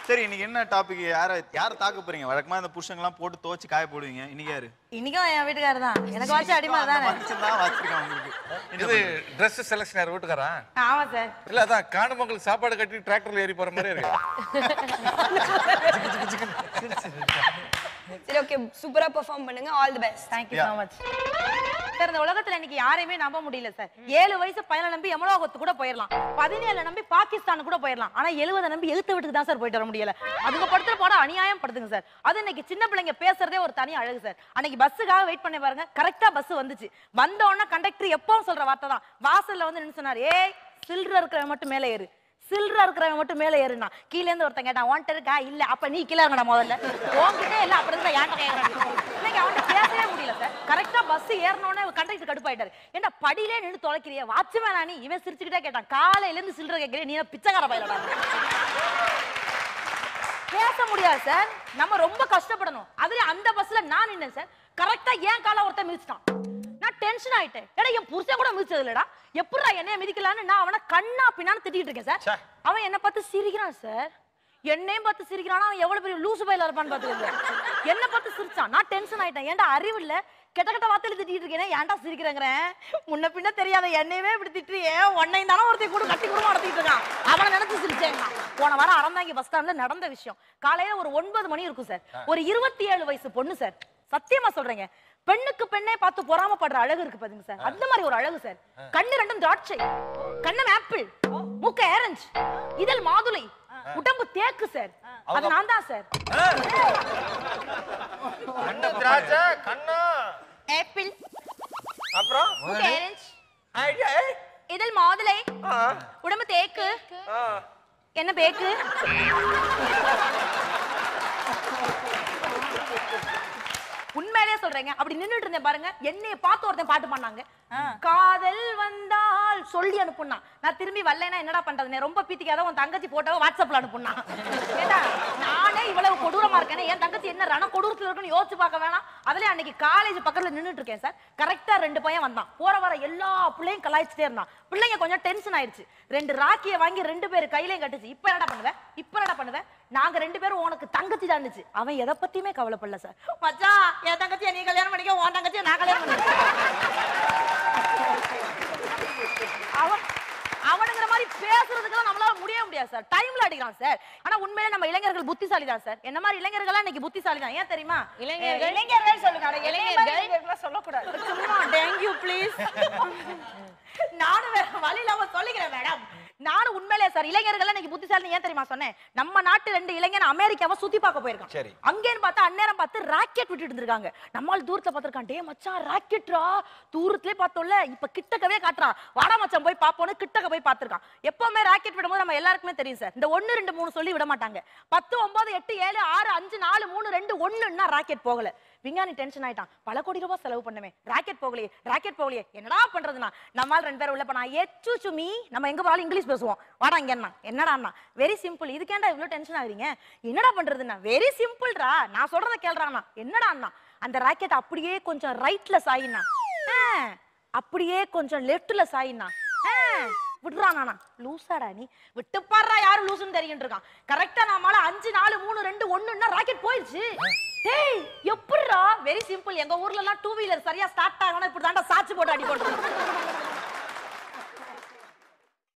சரி இன்னைக்கு என்ன டாபிக் யார யார தாக்க போறீங்க வழக்கமா இந்த புருஷங்கலாம் போட்டு துவச்சு காய போடுவீங்க இன்னைக்கு யாரு இன்னைக்கும் என் வீட்டுக்காரர் தான் எனக்கு வச்ச அடிமை தானே மனுஷன் தான் வச்சிருக்கான் உங்களுக்கு இது Dress செலக்ஷன் யார் வீட்டுக்காரா ஆமா சார் இல்ல அதான் காணுமங்களுக்கு சாப்பாடு கட்டி டிராக்டர்ல ஏறி போற மாதிரி இருக்கு சரி ஓகே சூப்பரா பெர்ஃபார்ம் பண்ணுங்க all the best thank you Yeah. So much sir இந்த உலகத்துல இன்னைக்கு யாரையுமே நம்ப முடியல சார் ஏழு வயசு பையனை நம்பி எமலோகத்து கூட போயிடலாம் பதினேழு நம்பி பாகிஸ்தான் கூட போயிடலாம் ஆனா எழுபதை நம்பி எழுத்து வீட்டுக்கு தான் சார் போயிட்டு வர முடியல அதுங்க படுத்துற போட அநியாயம் படுத்துங்க சார் அது இன்னைக்கு சின்ன பிள்ளைங்க பேசுறதே ஒரு தனி அழகு சார் அன்னைக்கு பஸ்ஸுக்காக வெயிட் பண்ணி பாருங்க கரெக்டா பஸ் வந்துச்சு வந்த உடனே கண்டக்டர் எப்பவும் சொல்ற வார்த்தை தான் வாசல்ல வந்து நின்னு சொன்னாரு ஏய் சில்லற இருக்கிறவன் மட்டும் மேலே ஏறு சில்லற இருக்கிறவன் மட்டும் மேலே ஏறுனா கீழ இருந்து ஒருத்தன் கேட்டான் உன்கிட்ட இருக்கா இல்ல அப்ப நீ கீழே இருக்கடா முதல்ல உன்கிட்ட இல்ல அப்புறம் இருந்தா ஏன்ட்ட கேக்குறான் இன்னைக்கு அவன்கிட்ட பேசவே முடியல சார் கரெக்டா பஸ் ஏறினோடனே கண்டக்டர் கடுப்பாயிட்டாரு ஏன்டா படியிலே நின்னு தொலைக்கிறிய வாட்ச்மேனா நீ இவன் சிரிச்சுக்கிட்டே கேட்டான் காலையில இருந்து சில்லற கேட்கிறேன் நீ என்ன பிச்சைக்கார பையலடா பேச முடியாது சார் நம்ம ரொம்ப கஷ்டப்படணும் அதுல அந்த பஸ்ல நான் நின்னேன் சார் கரெக்டா ஏன் கால ஒருத்தன் மிதிச்சிட்டான் நான் டென்ஷன் ஆயிட்டேன் ஏடா என் புருஷன் கூட மிதிச்சது இல்லடா எப்படிடா என்னைய மிதிக்கலான்னு நான் அவனை கண்ணா பின்னான்னு திட்டிட்டு இருக்கேன் சார் அவன் என்ன பார்த்து சிரிக்கிறான் சார் என்னையும் பார்த்து சிரிக்கிறான் அவன் எவ்வளவு பெரிய லூசு பையில இருப்பான்னு பாத்துக்கோங்க என்ன பார்த்து சிரிச்சான் நான் டென்ஷன் ஆயிட்டேன் ஏன்டா அறிவு இல்ல கெட்ட கெட்ட வார்த்தையில திட்டிட்டு இருக்கேன் ஏன்டா சிரிக்கிறேங்கிறேன் முன்ன பின்ன தெரியாத என்னையவே இப்படி திட்டுறியே உன்னையும் தானே ஒருத்தையும் கூட கட்டி குடும்பம் நடத்திட்டு இருக்கான் அவனை நினைச்சு சிரிச்சேங்க போன வாரம் அறந்தாங்கி பஸ் ஸ்டாண்ட்ல நடந்த விஷயம் காலையில ஒரு ஒன்பது மணி இருக்கும் சார் ஒரு இருபத்தி ஏழு வயசு பொண்ணு சார் சத்தியமா சொல்றேங்க பெண்ணுக்கு பெண்ணே பார்த்து பொறாமப்படுற அழகு இருக்கு பாருங்க சார் அந்த மாதிரி ஒரு அழகு சார் கண்ணு ரெண்டும் திராட்சை கண்ணம் ஆப்பிள் மூக்க ஆரஞ்சு இதழ் மாதுளை உடம்பு தேக்கு சார் அது நான் தான் சார் கண்ணு திராட்சை கண்ணா ஆப்பிள் அப்புறம் மூக்க ஆரஞ்சு ஐடியா, ஏய். இதழ் மாதுளை ஆ, உடம்பு தேக்கு ஆ. என்ன பேக்கு உண்மையிலேயே சொல்றேங்க அப்படி நின்னுட்டு இருந்தேன் பாருங்க என்னைய பார்த்து ஒருத்தன் பாட்டு பண்ணாங்க காதல் வந்தால் சொல்லி அனுப்புனா நான் திரும்பி வரலைன்னா என்னடா பண்றது ரொம்ப பீத்திக்காத உன் தங்கச்சி போட்டோ வாட்ஸ்அப்ல அனுப்புனா ஏண்டா நானே இவ்வளவு கொடூரமா இருக்கேன் என் தங்கச்சி என்ன ரண கொடூரத்துல இருக்குன்னு யோசிச்சு பார்க்க வேணாம் அதுல அன்னைக்கு காலேஜ் பக்கத்துல நின்னுட்டு இருக்கேன் சார் கரெக்டா ரெண்டு பையன் வந்தான் போற வர எல்லா பிள்ளையும் கலாய்ச்சிட்டே இருந்தான் பிள்ளைங்க கொஞ்சம் டென்ஷன் ஆயிடுச்சு ரெண்டு ராக்கிய வாங்கி ரெண்டு பேர் கையிலையும் கட்டுச்சு இப்ப என்னடா பண்ணுவேன் இப்ப என்னடா பண்ணுவேன் நாங்க ரெண்டு பேரும் உனக்கு தங்கச்சி தான் இருந்துச்சு அவன் எதை பத்தியுமே கவலைப்படல சார் மச்சான் என் தங்கச்சியை நீ கல்யாணம் பண்ணிக்க உன் தங்கச்சியை நான் கல்யாணம் பண்ணிக்க அவன் அவனுங்கிற மாதிரி பேசுறதுக்கெல்லாம் நம்மளால முடியவே முடியாது சார் டைம்ல அடிக்கிறான் சார் ஆனா உண்மையிலே நம்ம இளைஞர்கள் புத்திசாலி தான் சார் என்ன மாதிரி இளைஞர்கள்லாம் இன்னைக்கு புத்திசாலி தான் ஏன் தெரியுமா இளைஞர்கள்? இளைஞர்கள் சொல்லுங்க அட இளைஞர்கள்? இளைஞர்கள் சொல்லக்கூடாது சும்மா தேங்க்யூ ப்ளீஸ் நானும் வேற வழி இல்லாம சொல்லிக்கிறேன் மேடம் நானும் உண்மையிலே சார் இளைஞர்கள் இன்னைக்கு புத்திசாலி ஏன் தெரியுமா சொன்னேன் நம்ம நாட்டு ரெண்டு இளைஞன் அமெரிக்காவை சுத்தி பார்க்க போயிருக்கான் சரி. அங்கேன்னு பார்த்தா அந்நேரம் பார்த்து ராக்கெட் விட்டுட்டு இருந்திருக்காங்க நம்மால் தூரத்துல பார்த்திருக்கான் டே மச்சான் ராக்கெட்ரா தூரத்திலே பார்த்தோம்ல இப்ப கிட்டக்கவே காட்டுறான் வாடா மச்சான் போய் பாப்போன்னு கிட்டக்க போய் பார்த்திருக்கான் எப்பவுமே ராக்கெட் விடும்போது நம்ம எல்லாருக்குமே தெரியும் சார் இந்த ஒன்னு ரெண்டு மூணு சொல்லி விட மாட்டாங்க பத்து ஒன்பது எட்டு ஏழு ஆறு அஞ்சு நாலு மூணு ரெண்டு ஒண்ணுன்னா ராக்கெட் போகல விஞ்ஞானி டென்ஷன் ஆயிட்டான் பல கோடி ரூபாய் செலவு பண்ணுமே ராக்கெட் போகலையே ராக்கெட் போகலையே என்னடா பண்றதுனா நம்மால் ரெண்டு பேரும் உள்ள போனா எச்சு சுமி நம்ம எங்க போனாலும் இங்கிலீஷ் பேசுவோம் வாடா இங்க என்ன என்னடா வெரி சிம்பிள் இதுக்கேண்டா இவ்வளவு டென்ஷன் ஆகுறீங்க என்னடா பண்றதுன்னா வெரி சிம்பிள்ரா நான் சொல்றத கேள்றானா என்னடா அண்ணா அந்த ராக்கெட் அப்படியே கொஞ்சம் ரைட்ல சாயினா அப்படியே கொஞ்சம் லெஃப்ட்ல சாயினா விடுறானா லூசாடா நீ விட்டு பாடுறா யாரும் லூசுன்னு தெரியும் இருக்கான் கரெக்டா நாமால அஞ்சு நாலு மூணு ரெண்டு ஒண்ணுன்னா ராக்கெட் போயிடுச்சு டேய் எப்படிடா வெரி சிம்பிள் எங்க ஊர்ல எல்லாம் டூ வீலர் சரியா ஸ்டார்ட் ஆகணும் இப்படி தாண்டா சாட்சி போட்டு அடி போட்டு